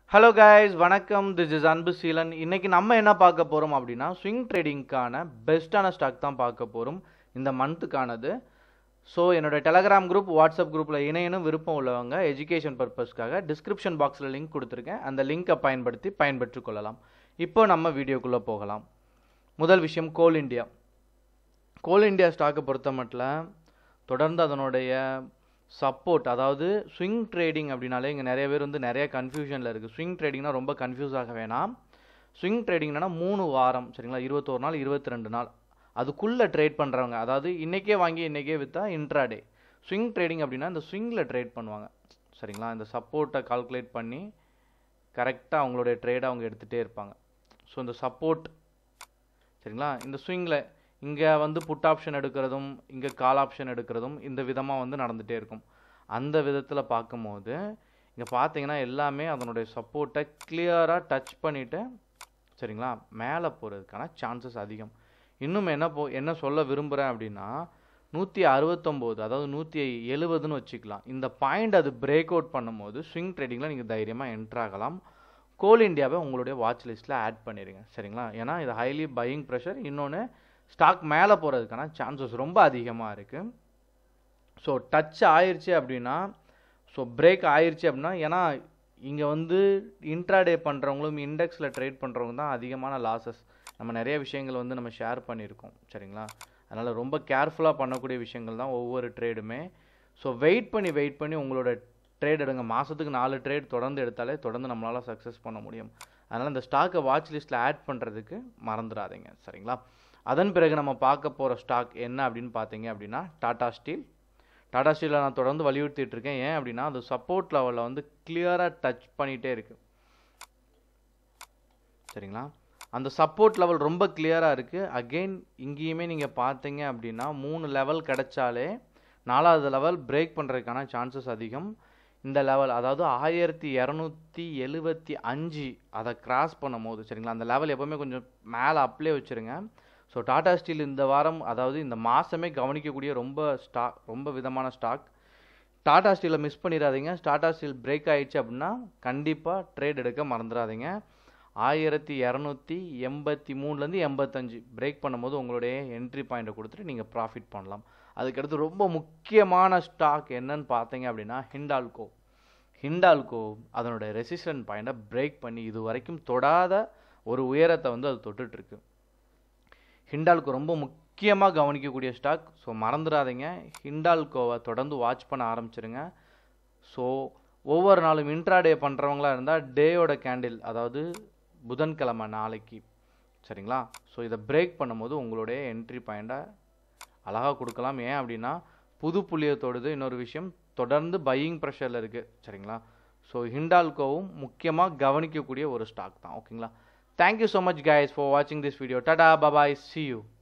hello guys வணக்கம் this is Anbu Seelan இன்னைக்கு நம்ம என்ன பார்க்க போகிறோம் அப்படின்னா ஸ்விங் ட்ரேடிங்க்கான பெஸ்ட்டான ஸ்டாக் தான் பார்க்க போகிறோம் இந்த மந்த்துக்கானது ஸோ என்னோட டெலகிராம் குரூப் வாட்ஸ்அப் குரூப்பில் இணையனும் விருப்பம் உள்ளவங்க எஜுகேஷன் பர்பஸ்க்காக டிஸ்கிரிப்ஷன் பாக்ஸில் லிங்க் கொடுத்துருக்கேன் அந்த லிங்கை பயன்படுத்தி பயன்பெற்றுக் கொள்ளலாம் இப்போ நம்ம வீடியோக்குள்ளே போகலாம் முதல் விஷயம் கோல் இந்தியா கோல் இந்தியா ஸ்டாக்கை பொறுத்த மட்டும் தொடர்ந்து அதனுடைய சப்போர்ட் அதாவது ஸ்விங் ட்ரேடிங் அப்படின்னாலே இங்கே நிறைய பேர் வந்து நிறைய கன்ஃபியூஷனில் இருக்குது ஸ்விங் ட்ரேடிங்னா ரொம்ப கன்ஃபியூஸ் ஆக வேணாம் ஸ்விங் ட்ரேடிங்னா மூணு வாரம் சரிங்களா இருபத்தோரு நாள் இருபத்தி ரெண்டு நாள் அதுக்குள்ளே ட்ரேட் பண்ணுறவங்க அதாவது இன்றைக்கே வாங்கி இன்றைக்கே விற்றா இன்ட்ராடே ஸ்விங் ட்ரேடிங் அப்படின்னா இந்த ஸ்விங்கில் ட்ரேட் பண்ணுவாங்க சரிங்களா இந்த சப்போர்ட்டை கால்குலேட் பண்ணி கரெக்டாக அவங்களுடைய ட்ரேடை அவங்க எடுத்துகிட்டே இருப்பாங்க ஸோ இந்த சப்போர்ட் சரிங்களா இந்த ஸ்விங்கில் இங்கே வந்து புட் ஆப்ஷன் எடுக்கிறதும் இங்கே கால் ஆப்ஷன் எடுக்கிறதும் இந்த விதமாக வந்து நடந்துகிட்டே இருக்கும் அந்த விதத்தில் பார்க்கும்போது இங்கே பார்த்தீங்கன்னா எல்லாமே அதனுடைய சப்போர்ட்டை கிளியராக டச் பண்ணிவிட்டு சரிங்களா மேலே போகிறதுக்கான சான்சஸ் அதிகம் இன்னும் என்ன போ என்ன சொல்ல விரும்புகிறேன் அப்படின்னா நூற்றி அறுபத்தொம்போது அதாவது நூற்றி எழுபதுன்னு வச்சுக்கலாம் இந்த பாயிண்ட் அது பிரேக் அவுட் பண்ணும்போது ஸ்விங் ட்ரேடிங்கில் நீங்கள் தைரியமாக என்ட்ரு ஆகலாம் கோல் இந்தியாவை உங்களுடைய வாட்ச் லிஸ்ட்டில் ஆட் பண்ணிடுங்க சரிங்களா ஏன்னா இது ஹைலி பையிங் ப்ரெஷர் இன்னொன்று ஸ்டாக் மேலே போகிறதுக்கான சான்சஸ் ரொம்ப அதிகமாக இருக்குது ஸோ டச் ஆயிடுச்சு அப்படின்னா ஸோ பிரேக் ஆயிடுச்சு அப்படின்னா ஏன்னா இங்கே வந்து இன்ட்ராடே பண்ணுறவங்களும் இண்டெக்ஸில் ட்ரேட் பண்ணுறவங்க தான் அதிகமான லாசஸ் நம்ம நிறைய விஷயங்கள் வந்து நம்ம ஷேர் பண்ணியிருக்கோம் சரிங்களா அதனால் ரொம்ப கேர்ஃபுல்லாக பண்ணக்கூடிய விஷயங்கள் தான் ஒவ்வொரு ட்ரேடுமே ஸோ வெயிட் பண்ணி வெயிட் பண்ணி உங்களோட ட்ரேட் எடுங்க மாதத்துக்கு நாலு ட்ரேட் தொடர்ந்து எடுத்தாலே தொடர்ந்து நம்மளால் சக்ஸஸ் பண்ண முடியும் அதனால் இந்த ஸ்டாக்கை வாட்ச் லிஸ்ட்டில் ஆட் பண்ணுறதுக்கு மறந்துடாதீங்க சரிங்களா அதன் பிறகு நம்ம பார்க்க போகிற ஸ்டாக் என்ன அப்படின்னு பார்த்தீங்க அப்படின்னா டாடா ஸ்டீல் டாடா ஸ்டீலில் நான் தொடர்ந்து வலியுறுத்திட்டு இருக்கேன் ஏன் அப்படின்னா அது சப்போர்ட் லெவலில் வந்து கிளியராக டச் பண்ணிகிட்டே இருக்கு சரிங்களா அந்த சப்போர்ட் லெவல் ரொம்ப கிளியராக இருக்குது அகெயின் இங்கேயுமே நீங்கள் பார்த்தீங்க அப்படின்னா மூணு லெவல் கிடைச்சாலே நாலாவது லெவல் பிரேக் பண்ணுறதுக்கான சான்சஸ் அதிகம் இந்த லெவல் அதாவது ஆயிரத்தி இரநூத்தி எழுபத்தி அஞ்சு அதை கிராஸ் பண்ணும் போது சரிங்களா அந்த லெவல் எப்போவுமே கொஞ்சம் மேலே அப்ளே வச்சுருங்க ஸோ டாடா ஸ்டீல் இந்த வாரம் அதாவது இந்த மாதமே கவனிக்கக்கூடிய ரொம்ப ஸ்டாக் ரொம்ப விதமான ஸ்டாக் டாடா ஸ்டீலை மிஸ் பண்ணிடாதீங்க டாடா ஸ்டீல் பிரேக் ஆயிடுச்சு அப்படின்னா கண்டிப்பாக ட்ரேட் எடுக்க மறந்துடாதீங்க ஆயிரத்தி இரநூத்தி எண்பத்தி மூணுலேருந்து எண்பத்தஞ்சு பிரேக் பண்ணும்போது உங்களுடைய என்ட்ரி பாயிண்ட்டை கொடுத்துட்டு நீங்கள் ப்ராஃபிட் பண்ணலாம் அதுக்கடுத்து ரொம்ப முக்கியமான ஸ்டாக் என்னன்னு பார்த்தீங்க அப்படின்னா ஹிண்டால்கோ ஹிண்டால்கோ அதனுடைய ரெசிஸ்டன்ட் பாயிண்ட்டை பிரேக் பண்ணி இது வரைக்கும் தொடாத ஒரு உயரத்தை வந்து அது தொட்டுட்ருக்கு ஹிண்டால்கோ ரொம்ப முக்கியமாக கவனிக்கக்கூடிய ஸ்டாக் ஸோ மறந்துடாதீங்க ஹிண்டால்கோவை தொடர்ந்து வாட்ச் பண்ண ஆரம்பிச்சிருங்க ஸோ ஒவ்வொரு நாளும் இன்ட்ராடே பண்ணுறவங்களா இருந்தால் டேயோட கேண்டில் அதாவது புதன்கிழமை நாளைக்கு சரிங்களா ஸோ இதை பிரேக் பண்ணும்போது உங்களுடைய என்ட்ரி பாயிண்ட்டை அழகாக கொடுக்கலாம் ஏன் அப்படின்னா புது புள்ளியை தொடுது இன்னொரு விஷயம் தொடர்ந்து பையிங் ப்ரெஷரில் இருக்குது சரிங்களா ஸோ ஹிண்டால்கோவும் முக்கியமாக கவனிக்கக்கூடிய ஒரு ஸ்டாக் தான் ஓகேங்களா thank you so much guys for வாட்சிங் திஸ் வீடியோ டாடா பபாய் சி யூ